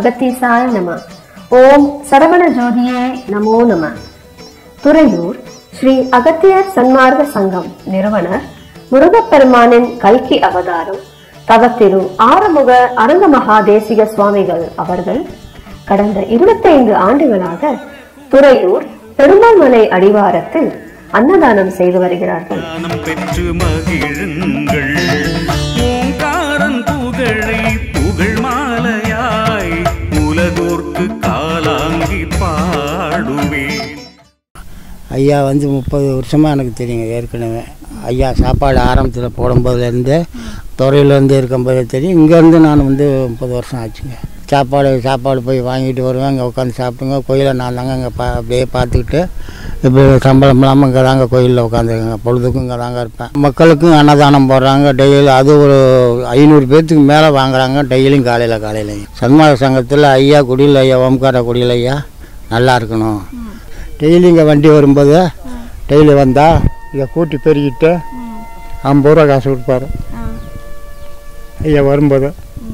அகத்தீசாய நம ஓம் சரவண ஜோதியே நமோ நம துறையூர் ஸ்ரீ அகத்தியர் சன்மார்க்க சங்கம் நிறுவனர் முருகப்பெருமானின் கல்கி அவதாரம் தவத்திரு ஆறுமுக அரங்க மகாதேசிக சுவாமிகள் அவர்கள் கடந்த இருபத்தைந்து ஆண்டுகளாக துறையூர் பெருமாள்மலை அடிவாரத்தில் அன்னதானம் செய்து வருகிறார்கள் ஞானம் பெற்று மகிழுங்கள் ஓங்காரன் புகழை புகழ் மாலையாய் உலகோர்க்கு காலாங்கி பாடுவேன் ஐயா வந்து முப்பது வருஷமாக எனக்கு தெரியுங்க ஏற்கனவே ஐயா சாப்பாடு ஆரம்பத்தில் போடும்போதுலேருந்து துறையிலேருந்து இருக்கும்போது தெரியும் இங்கேருந்து நான் வந்து முப்பது வருஷம் ஆச்சுங்க சாப்பாடு சாப்பாடு போய் வாங்கிட்டு வருவேன் இங்கே உட்காந்து சாப்பிட்டுங்க கோயிலை நான் தாங்க இங்கே பா அப்படியே பார்த்துக்கிட்டு இப்போ சம்பளம் இல்லாமல் இங்கே தாங்க கோயிலில் உட்காந்துருக்கேங்க பொழுதுக்கும் இங்கே தாங்க இருப்பேன் மக்களுக்கும் அன்னதானம் போடுறாங்க டெய்லி அது ஒரு ஐநூறு பேர்த்துக்கு மேலே வாங்குறாங்க டெய்லியும் காலையில் காலையிலையும் சன்மார்க்க சங்கத்தில் ஐயா குடியில் ஐயா ஓம்கார குடியில் ஐயா நல்லா இருக்கணும் டெய்லி இங்கே வண்டி வரும்போது டெய்லி வந்தால் இதை கூட்டி பெருகிட்டு ஐம்பது ரூபா காசு கொடுப்பாரு ஐயா வரும்போது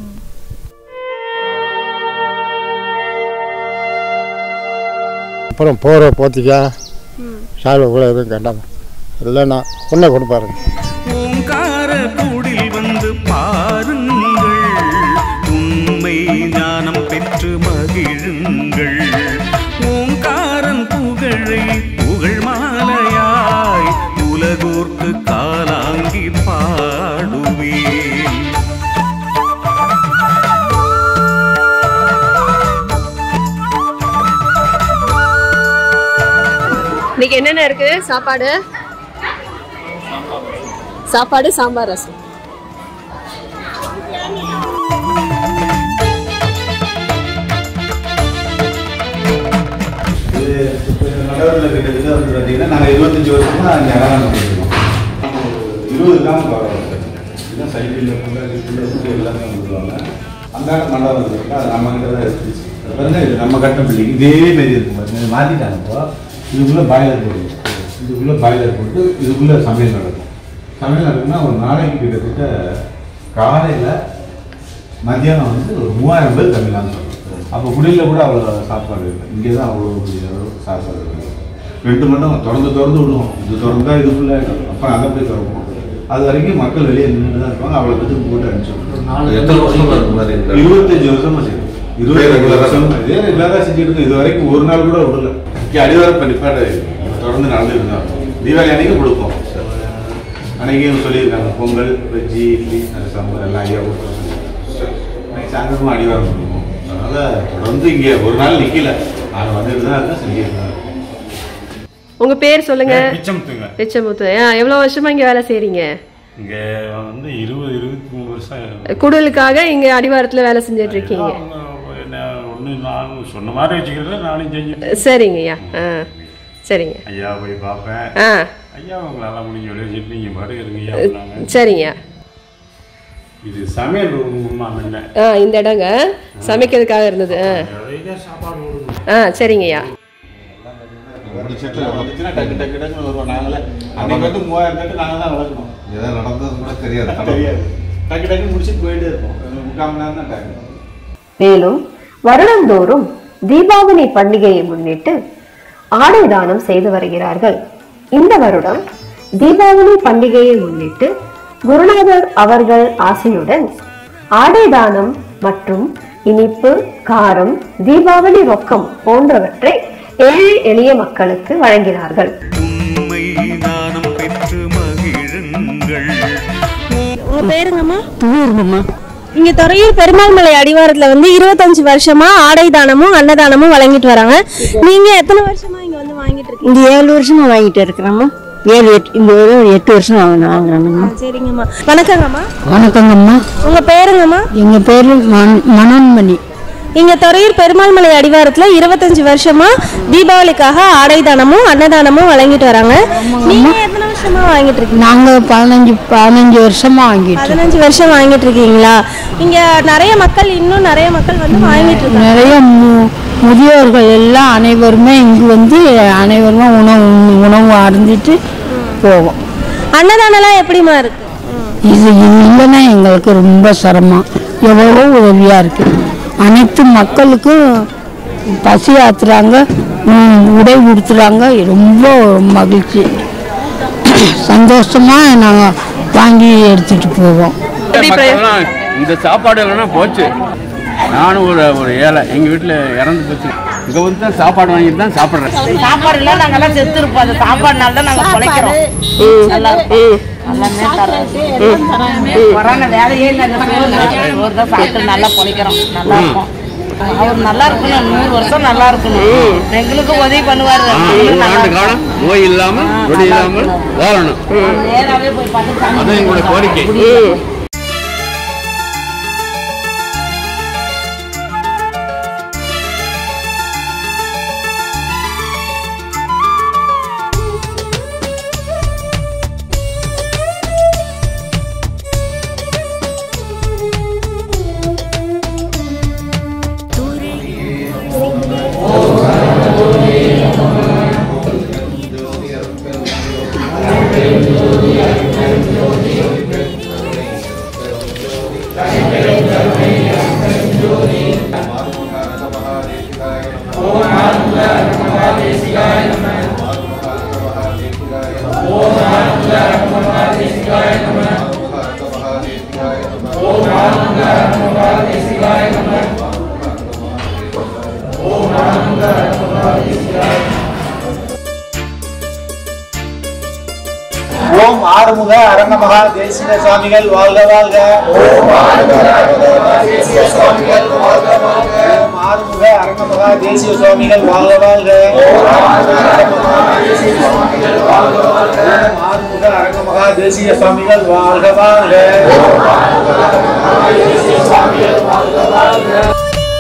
அப்புறம் போகிற போத்திக்கா சால்வை கூட எதுவும் கேட்டாங்க இல்லைன்னா பொண்ணை கொடுப்பாருங்க ஓங்கார கூடில் வந்து பாருங்கள் உண்மை ஞானம் பெற்று மகிழுங்கள் ஓங்காரன் புகழை புகழ் மாலையாய் உலகோர்க்கு காலாங்கி பாடுவேன் இன்னைக்கு என்னென்ன இருக்கு சாப்பாடு சாப்பாடு சாம்பார் ரசம் இது இப்போ நடுவில் கிட்டத்தட்ட வந்து பார்த்தீங்கன்னா நாங்கள் இருபத்தஞ்சி வருஷமாக இங்கே அன்னதானம் பண்ணிருக்கோம் இருபது கிராம் கவரம் இதுதான் சைக்கிளில் ஃபுல்லாக எல்லாமே வந்துடுவாங்க அந்த மண்டபம் இருக்குல்ல அது நம்ம கிட்ட தான் இருந்துச்சு அது வந்து இது நம்ம கட்ட பில்டிங் இதே மாரி இருக்கும் பாருங்க இது மாற்றிட்டாங்க இப்போ இதுக்குள்ளே பாய்லர் போடுவோம் இதுக்குள்ளே பாய்லர் போட்டு இதுக்குள்ளே சமையல் நடக்கும் சமையல் நடக்கும்னா ஒரு நாளைக்கு கிட்டத்தட்ட காலையில் மத்தியானம் வந்து ஒரு மூவாயிரம் பேர் தமிழான்னு சொல்லுவோம் அப்போ குடியில் கூட அவ்வளோ சாப்பாடு இல்லை இங்கே தான் அவ்வளோ பெரிய அளவு சாப்பாடு இருக்கு ரெண்டு மண்டபம் திறந்து திறந்து விடுவோம் இது திறந்தா இது ஃபுல்லாக அப்புறம் அங்கே போய் திறப்போம் அது வரைக்கும் மக்கள் வெளியே நின்று தான் இருப்பாங்க அவ்வளோ பேருக்கு போட்டு அனுப்பிச்சு எத்தனை வருஷமா இருக்கு மாதிரி இந்த- இருபத்தஞ்சு வருஷமா செய்யும் இருபது regular ஆ வருஷம் இதே ரெகுலராக செஞ்சுட்டு இருக்கோம் இது வரைக்கும் ஒரு நாள் கூட விடல இங்கே அடிவாரம் இப்போ நிப்பாட தொடர்ந்து நடந்துட்டு தான் இருக்கும். தீபாவளி அன்னைக்கு கொடுப்போம் அன்னைக்கும் சொல்லியிருக்காங்க பொங்கல் வெஜ்ஜி இட்லி அந்த சாம்பார் எல்லாம் ஐயா கொடுத்து அன்னைக்கு சாயந்தரமும் அடிவாரம் பண்ணுவோம் அதனால தொடர்ந்து இங்கே ஒரு நாள் நிக்கல நான் வந்துட்டு தான் இருக்கேன் செஞ்சுருக்கேன் உங்க பேர் சொல்லுங்க மிச்சம்த்துங்க பிச்சமுத்து ஆ, எவ்வளவு வருஷமா இங்க வேலை செய்றீங்க இங்க வந்து இருபது இருபத்தி மூணு வருஷம் குடலுக்காக இங்க அடிவாரத்துல வேலை செஞ்சுட்டு இருக்கீங்க ஒன்று நான் சொன்ன மாதிரி வச்சுக்கிறத நானும் செஞ்சு சரிங்கய்யா ஆ சரிங்க ஐயா போய் பார்ப்பேன் ஆ ஐயா உங்களால முடிஞ்ச வேலையை வச்சுட்டு நீங்க பாட்டு இருங்க ஐயா அப்படின்னாங்க. சரிங்க இது சமையல் ரூம் முன்ன ஆ இந்த இடங்க சமைக்கிறதுக்காக இருந்தது ஆ நிறைய சாப்பாடு கொடுங்க ஆ சரிங்கய்யா வந்துச்சுன்னா டக்கு டக்கு டக்குன்னு வருவோம் நாங்களே அன்னைக்கு வந்து மூவாயிரம் தட்டு நாங்கள் தான் வளர்க்கணும் எதாவது நடந்தது கூட தெரியாது தெரியாது டக்கு டக்குன்னு முடிச்சுட்டு போயிட்டே இருப்போம் ஒரு முக்கால் மணி நேரம் தான் டைம் மேலும் வருடந்தோறும் தீபாவளி பண்டிகையை முன்னிட்டு ஆடை தானம் செய்து வருகிறார்கள் இந்த வருடம் தீபாவளி பண்டிகையை முன்னிட்டு குருநாதர் அவர்கள் ஆசையுடன் ஆடை தானம் மற்றும் இனிப்பு காரம் தீபாவளி ரொக்கம் போன்றவற்றை ஏழை எளிய மக்களுக்கு வழங்கினார்கள் உண்மை ஞானம் பெற்று மகிழுங்கள் உங்க பேருங்கம்மா துவூர்ங்கம்மா இங்க துறையூர் பெருமாள் மலை அடிவாரத்துல வந்து இருபத்தஞ்சு வருஷமா ஆடை தானமும் அன்னதானமும் வழங்கிட்டு வராங்க நீங்க எத்தனை வருஷமா இங்க வந்து வாங்கிட்டு இருக்கீங்க இந்த ஏழு வருஷமா வாங்கிட்டு இருக்கிறோம்மா ஏழு எட்டு இந்த ஒரு எட்டு வருஷம் வாங்க- வாங்குறாங்கம்மா சரிங்கம்மா வணக்கங்கம்மா வணக்கங்கம்மா உங்க பேருங்கம்மா எங்க பேரு மன- மனோன்மணி இங்க துறையூர் பெருமாள் மலை அடிவாரத்துல இருபத்தஞ்சு வருஷமா தீபாவளிக்காக ஆடை தானமும் அன்னதானமும் வழங்கிட்டு வராங்க நீங்க எத்தனை வருஷமா வாங்கிட்டு இருக்கீங்க நாங்க பதினஞ்சு பதினஞ்சு வருஷமா வாங்கிட்டு இருக்கோம். பதினஞ்சு வருஷம் வாங்கிட்டு இருக்கீங்களா இங்க நிறைய மக்கள் இன்னும் நிறைய மக்கள் வந்து வாங்கிட்டு இருக்காங்க நிறைய மு- முதியோர்கள் எல்லாம் அனைவருமே இங்கு வந்து அனைவருமே உணவு உண்ணு- உணவு அருந்திட்டு போவோம் அன்னதானம்லாம் எப்படிமா இருக்கு இது இது இல்லைன்னா எங்களுக்கு ரொம்ப சிரமம் எவ்வளோ உதவியா இருக்கு அனைத்து மக்களுக்கும் பசி ஆத்துறாங்க உம், உடை கொடுத்துறாங்க ரொம்ப மகிழ்ச்சி சந்தோஷமாக நாங்கள் வாங்கி எடுத்துகிட்டு போவோம் மக்கள்லாம் இந்த சாப்பாடு இல்லைன்னா போச்சு நானும் ஒரு ஒரு ஏழை எங்கள் வீட்டில் இறந்து போச்சு இங்கே வந்து தான் சாப்பாடு வாங்கிட்டு தான் சாப்பிட்றேன் சாப்பாடு இல்ல நாங்கெல்லாம் செத்து இருப்போம் அந்த சாப்பாடுனால தான் நாங்க பிழைக்கிறோம் நல்லா இருக்கும். எல்லாமே தராது கொரோனா வேலையே இல்லை இந்த சோறு சோறு தான் சாப்பிட்டு நல்லா பிழைக்கிறோம் நல்லா இருக்கும் அவர் நல்லா இருக்கணும் நூறு வருஷம் நல்லா இருக்கணும் எங்களுக்கும் உதவி பண்ணுவாரு நூறு ஆண்டு காலம் நோய் இல்லாமல் நொடி இல்லாமல் வாழணும் நேராவே போய் பார்த்து சாமி அதான் எங்களோட கோரிக்கை ஓம் ஆறுமுக அரங்கமகா தேசிக சுவாமிகள் வாழ்க வாழ்க ஓம் ஆறுமுக அரங்கமகா தேசிக சுவாமிகள் வாழ்க வாழ்க ஓம் ஆறுமுக அரங்கமகா தேசிக சுவாமிகள் வாழ்க வாழ்க ஓம் ஆறுமுக அரங்கமகா தேசிக சுவாமிகள் வாழ்க வாழ்க ஓம் ஆறுமுக அரங்கமகா தேசிக சுவாமிகள் வாழ்க வாழ்க ஓம் ஆறுமுக அரங்கமகா தேசிக சுவாமிகள் வாழ்க வாழ்க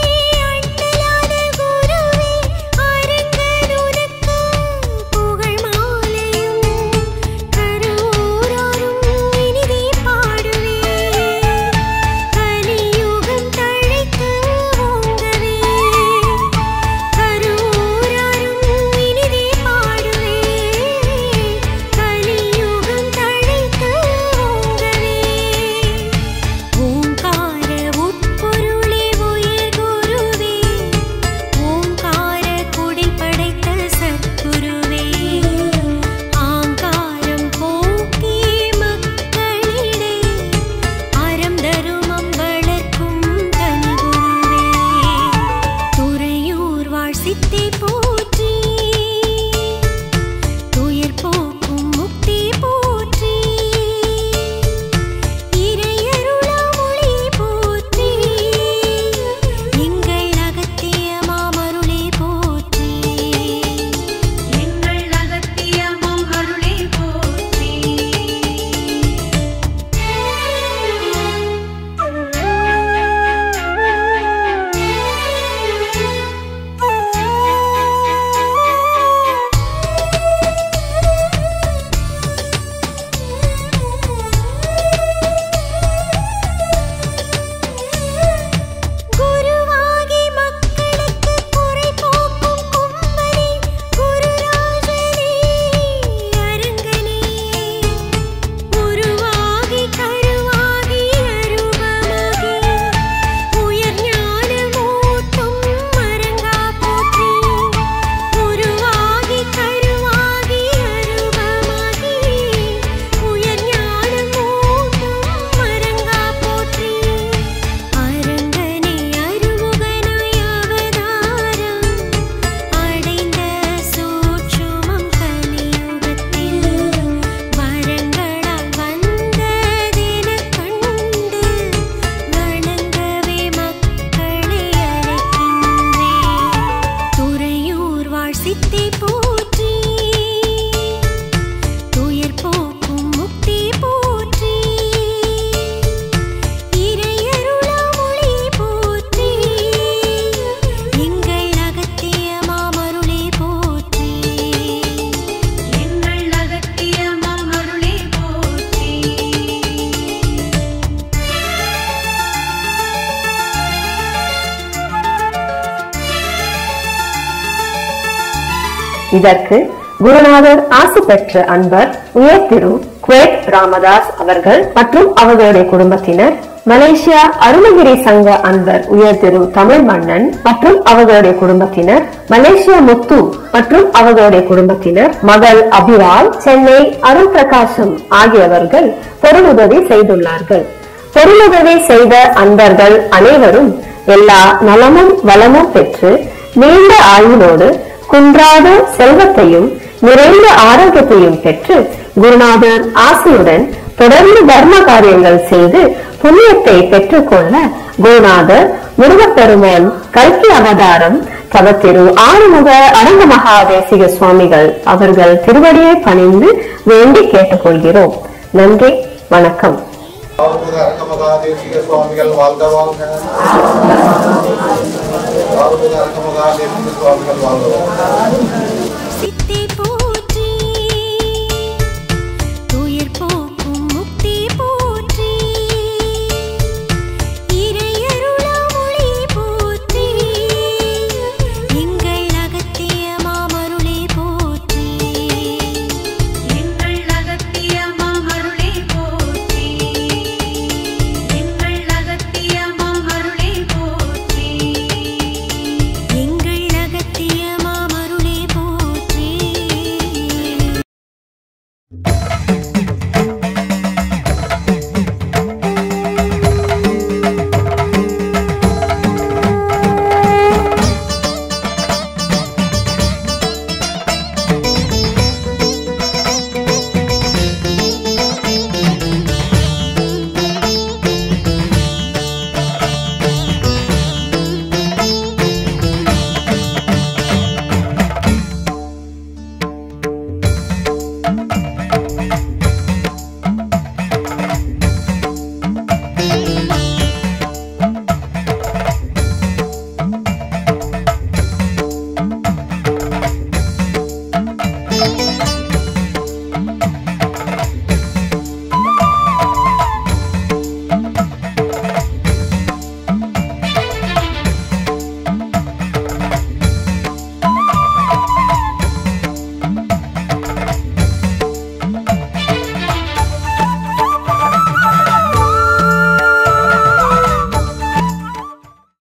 ஓங்கார உட்பொருளே உயிர் குருவே ஓங்கார குடி படைத்த சத்குருவே ஆங்காரம் போக்கி மக்களிடை அறம் தருமம் வளர்க்கும் தனிகுருவே துறையூர் வாழ் சித்தி போற்றி துயர் போக்கும் முக்தி போற்றி இறையருளாமொழி போற்றி எங்கள் அகத்திய மாமருளே போற்றி எங்கள் அகத்திய மாமருளே போற்றி குருவாகி மக்களுக்கு குறை போக்கும் கும்பனே குருராஜனே அரங்கனே உருவாகி கருவாகி அரூபமாகி உயர் ஞானமூட்டும் அரங்கா போற்றி உருவாகி கருவாகி அரூபமாகி உயர் ஞானமூட்டும் அரங்கா போற்றி அரங்கனே அருமுகனாய் அவதாரம் அடைந்த சூட்சுமம் கலியுகத்தில் வரங்களால் வந்ததெனக் கண்டு வணங்கவே மக்களை அழைக்கின்றேன் துறையூர் வாழ் சித்தி போற்றி துயர் போக்கும் முக்தி போற்றி இறையருளாமொழி போற்றி எங்கள் அகத்திய மாமருளே போற்றி எங்கள் அகத்திய மாமருளே போற்றி இதற்கு குருநாதர் ஆசி பெற்ற அன்பர் உயர் திரு குவேத் ராமதாஸ் அவர்கள் மற்றும் அவர்களுடைய குடும்பத்தினர் மலேசியா அருணகிரி சங்க அன்பர் உயர் திரு தமிழ் மன்னன் மற்றும் அவர்களுடைய குடும்பத்தினர் மலேசியா முத்து மற்றும் அவர்களுடைய குடும்பத்தினர் மகள் அபிரால் சென்னை அருண் பிரகாசம் ஆகியவர்கள் பொருளுதவி செய்துள்ளார்கள் பொருளுதவி செய்த அன்பர்கள் அனைவரும் எல்லா நலமும் வளமும் பெற்று நீண்ட ஆயுளோடு குன்றாத செல்வத்தையும் நிறைந்த ஆரோக்கியத்தையும் பெற்று குருநாதர் ஆசையுடன் தொடர்ந்து தர்ம காரியங்கள் செய்து புண்ணியத்தை பெற்றுக்கொள்ள குருநாதர் முருகப்பெருமான் கல்கி அவதாரம் தவத்திரு ஆறுமுக அரங்க மகாதேசிக சுவாமிகள் அவர்கள் திருவடியை பணிந்து வேண்டி கேட்டுக்கொள்கிறோம் நன்றி வணக்கம் ஆறுமுக அரங்கமகாதேசிக சுவாமிகள் வாழ்க வாழ்க ஆறுமுக அரங்கமகாதேசிக சுவாமிகள் வாழ்க வாழ்க